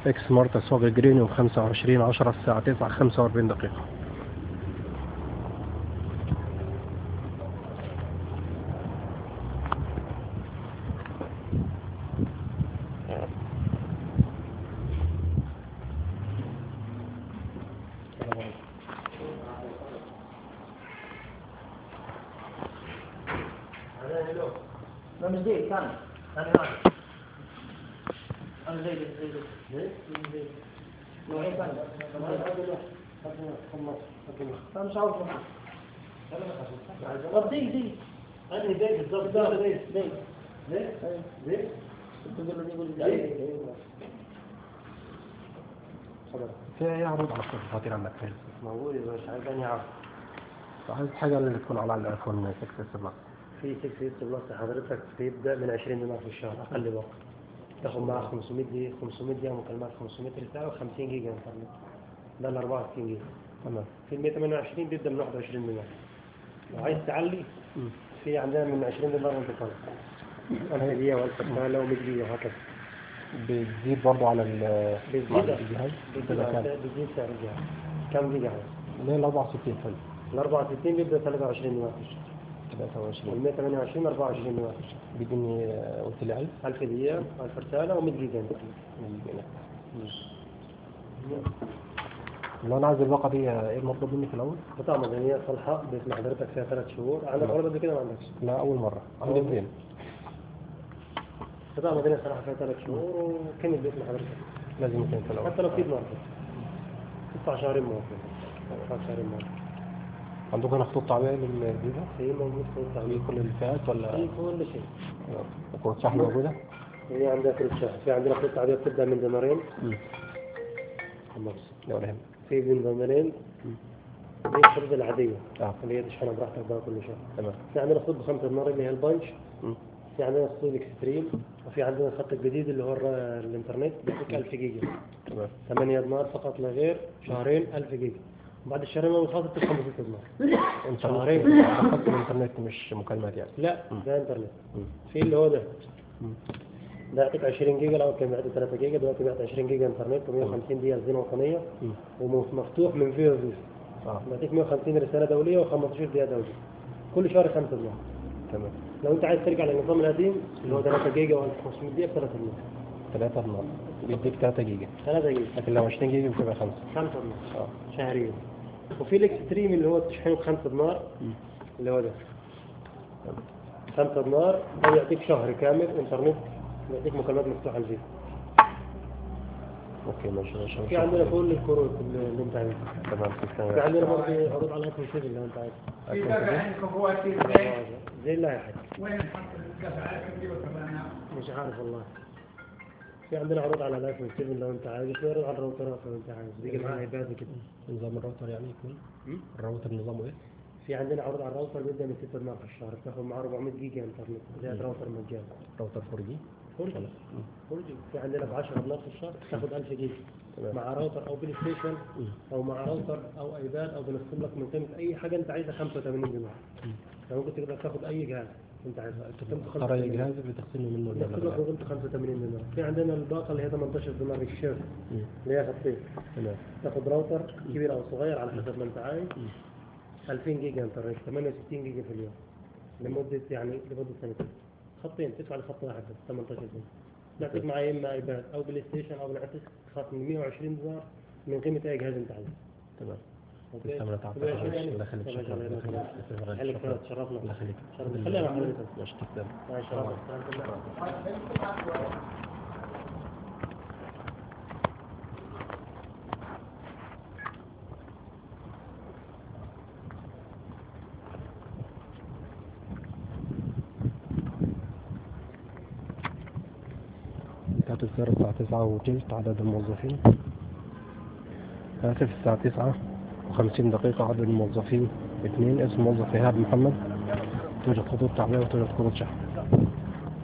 اكس مارتا سواق الجرين يوم 25 10 الساعة 9 45 دقيقة لا مش دي ثاني ثاني واحد انا زي دي زي دي زي نوعين ثاني انا مش عاوز طب دي دي أنهي ديت بالظبط ده ديت دي ليه؟ ليه؟ تقول له دي يقول لي دي في ايه عروض على الفواتير عندك فين؟ موجود يا باشا عايز أنهي عرض عايز حاجة اللي تكون على الايفون 6 اس بلس في 6 اس بلس حضرتك بيبدأ من 20 دينار في الشهر أقل وقت تاخد معاه 500 دقيقة 500 دقيقة مكالمات 500 رسالة و50 جيجا انترنت ده ال 64 جيجا تمام في ال 128 بيبدأ من 21 دينار لو عايز تعلي في عندنا من 20 دينار وانت طالع 1000 دقيقة و1000 رسالة و100 دقيقة وهكذا بتزيد برضو على ال بتزيد على الجهاز بتزيد بتبقى كام؟ بتزيد سعر الجهاز كم جيجا عايز؟ اللي هي ال 64 حلو ال 64 بيبدأ 23 دينار في الشهر 23 وال 128 24 دينار في الشهر بيديني آه، قلت لي 1000 1000 دقيقة 1000 رسالة و100 جيجا انترنت لو انا عايز الباقة دي آه، ايه المطلوب مني في الاول؟ قطع مدنية صالحة باسم حضرتك فيها ثلاث شهور عندك عروض قبل كده ما عندكش لا اول مرة عندي أول. اثنين قطع مدنية صراحة فيها ثلاث شهور وكمل باسم حضرتك لازم يكون في الاول حتى لو في دمار تدفع شهرين موافق تدفع شهرين موافق عندكم هنا خطوط تعبئة للفيزا؟ في موجود في في التعليق كل الفئات ولا في كل شيء كرة شحن موجودة؟ هي عندها كل شهر في عندنا خطة تعديل بتبدأ من دينارين خلاص لا ولا يهمك في من دينارين مم. دي الخطة العادية اه اللي هي تشحنها براحتك بقى كل شهر تمام في عندنا خطة بخمسة دينار اللي هي البنش مم. في عندنا خطوط الاكستريم وفي عندنا الخط الجديد اللي هو الر- الانترنت بيديك 1000 جيجا تمام 8 دينار فقط لا غير شهرين 1000 جيجا وبعد الشهرين الخاص تدفع 5 دينار انت شهرين. خط الانترنت مش مكالمات يعني لا ده انترنت مم. في اللي هو ده مم. ده يعطيك 20 جيجا الاول كان بيعطي 3 جيجا دلوقتي بيعطي 20 جيجا انترنت و150 دقيقه زينه وطنيه مم. ومفتوح من فيو فيو اه بيعطيك 150 رساله دوليه و15 دقيقه دوليه كل شهر 5 دولار تمام لو انت عايز ترجع للنظام القديم اللي هو 3 جيجا و1500 دقيقه ب 3 دولار 3 دينار بيديك 3 جيجا 3 جيجا لكن لو 20 جيجا بتبقى 5 5 دولار اه شهريا وفي الاكستريم اللي هو تشحنه ب 5 دينار مم. اللي هو ده 5 دينار ده يعطيك شهر كامل انترنت يعطيك مكالمات مفتوحه الفيديو اوكي ماشي ماشي في عندنا كل الكروت اللي اللي انت عايزها تمام في تسلم عندنا برضه عروض على ايفون 7 لو انت عايز في دفع عندكم هو في ازاي؟ زي الله يا حاج وين نحط الدفع كيلو كمان مش عارف والله في عندنا عروض على الايفون 7 لو انت عايز في عروض على الراوترات لو انت عايز بيجي معاها ايباد كده نظام الراوتر يعني يكون الراوتر نظامه ايه؟ في عندنا عروض على الراوتر بيبدا من 6 دينار في الشهر بتاخد معاه 400 جيجا انترنت زي راوتر مجاني راوتر 4 جي فرجي فرجي في عندنا ب 10 دينار في الشهر تاخد 1000 جيجا تمام. مع راوتر او بلاي ستيشن او مع راوتر او ايباد او بنقسم لك من قيمه اي حاجه انت عايزها 85 دينار يعني ممكن تقدر تاخد اي جهاز انت عايزها قيمته ترى 85 الجهاز بتقسمه منه نقسم لك ولا قيمته 85 دينار في عندنا الباقه اللي هي 18 دينار الشير مم. اللي هي خطين تمام تاخد راوتر كبير او صغير على حسب ما انت عايز 2000 جيجا انترنت 68 جيجا في اليوم لمده يعني لمده سنتين خطين تدفع لخط واحد بس 18 دينار نعطيك معاه يا اما ايباد او بلاي ستيشن او نعطيك خصم 120 دينار من قيمه اي جهاز انت عايزه تمام اوكي تسلم يا تعب. تبقى شو يعني؟ الله يخليك، تبقى شكراً. شو يعني؟ الله يخليك. الله يخليك. خليك شكراً. تشرفنا الله يخليك شرفنا. خلينا مع حضرتك ماشي تسلم ما شاء الله سلامة الله. انتهت السيارة الساعة تسعة وتلت عدد الموظفين آسف الساعة تسعة وخمسين دقيقة عدد الموظفين اثنين اسم موظف إيهاب محمد توجد خطوط تعبئة وتوجد كروت شحن